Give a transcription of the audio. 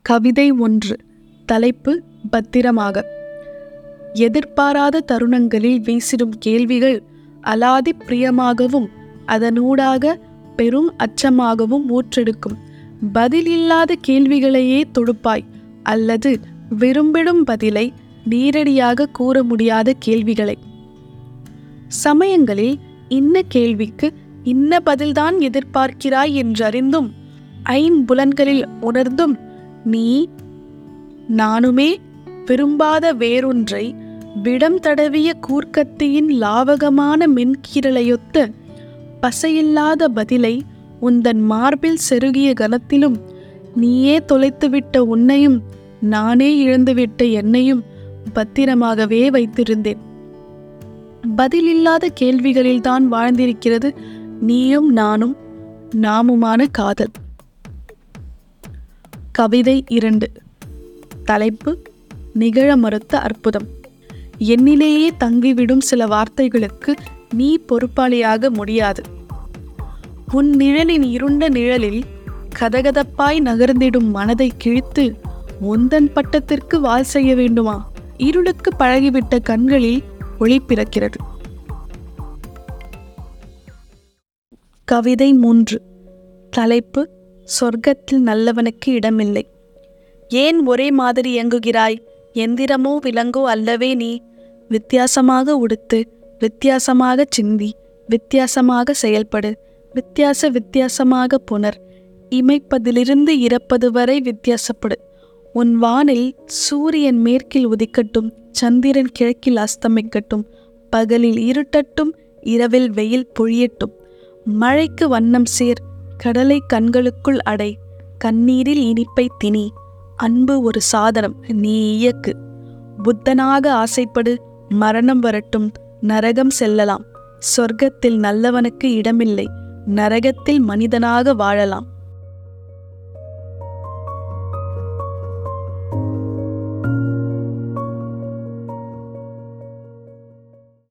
கவிதை ஒன்று தலைப்பு பத்திரமாக எதிர்பாராத தருணங்களில் வீசிடும் கேள்விகள் அலாதி பிரியமாகவும் அதனூடாக பெரும் அச்சமாகவும் ஊற்றெடுக்கும் பதில் இல்லாத கேள்விகளையே தொடுப்பாய் அல்லது விரும்பிடும் பதிலை நேரடியாக கூற முடியாத கேள்விகளை சமயங்களில் இன்ன கேள்விக்கு இன்ன பதில்தான் எதிர்பார்க்கிறாய் என்றறிந்தும் ஐம்புலன்களில் உணர்ந்தும் நீ நானுமே விரும்பாத வேறொன்றை விடம் தடவிய கூர்க்கத்தியின் லாவகமான மென்கீரலையொத்த பசையில்லாத பதிலை உந்தன் மார்பில் செருகிய கனத்திலும் நீயே தொலைத்துவிட்ட உன்னையும் நானே இழந்துவிட்ட என்னையும் பத்திரமாகவே வைத்திருந்தேன் பதிலில்லாத கேள்விகளில்தான் வாழ்ந்திருக்கிறது நீயும் நானும் நாமுமான காதல் கவிதை இரண்டு தலைப்பு நிகழ மறுத்த அற்புதம் என்னிலேயே தங்கிவிடும் சில வார்த்தைகளுக்கு நீ பொறுப்பாளியாக முடியாது உன் நிழலின் இருண்ட நிழலில் கதகதப்பாய் நகர்ந்திடும் மனதை கிழித்து உந்தன் பட்டத்திற்கு வால் செய்ய வேண்டுமா இருளுக்கு பழகிவிட்ட கண்களில் ஒளி பிறக்கிறது கவிதை மூன்று தலைப்பு சொர்க்கத்தில் நல்லவனுக்கு இடமில்லை ஏன் ஒரே மாதிரி இயங்குகிறாய் எந்திரமோ விலங்கோ அல்லவே நீ வித்தியாசமாக உடுத்து வித்தியாசமாக சிந்தி வித்தியாசமாக செயல்படு வித்தியாச வித்தியாசமாக புனர் இமைப்பதிலிருந்து இறப்பது வரை வித்தியாசப்படு உன் வானில் சூரியன் மேற்கில் உதிக்கட்டும் சந்திரன் கிழக்கில் அஸ்தமிக்கட்டும் பகலில் இருட்டட்டும் இரவில் வெயில் பொழியட்டும் மழைக்கு வண்ணம் சேர் கடலை கண்களுக்குள் அடை கண்ணீரில் இனிப்பை திணி அன்பு ஒரு சாதனம் நீ இயக்கு புத்தனாக ஆசைப்படு மரணம் வரட்டும் நரகம் செல்லலாம் சொர்க்கத்தில் நல்லவனுக்கு இடமில்லை நரகத்தில் மனிதனாக வாழலாம்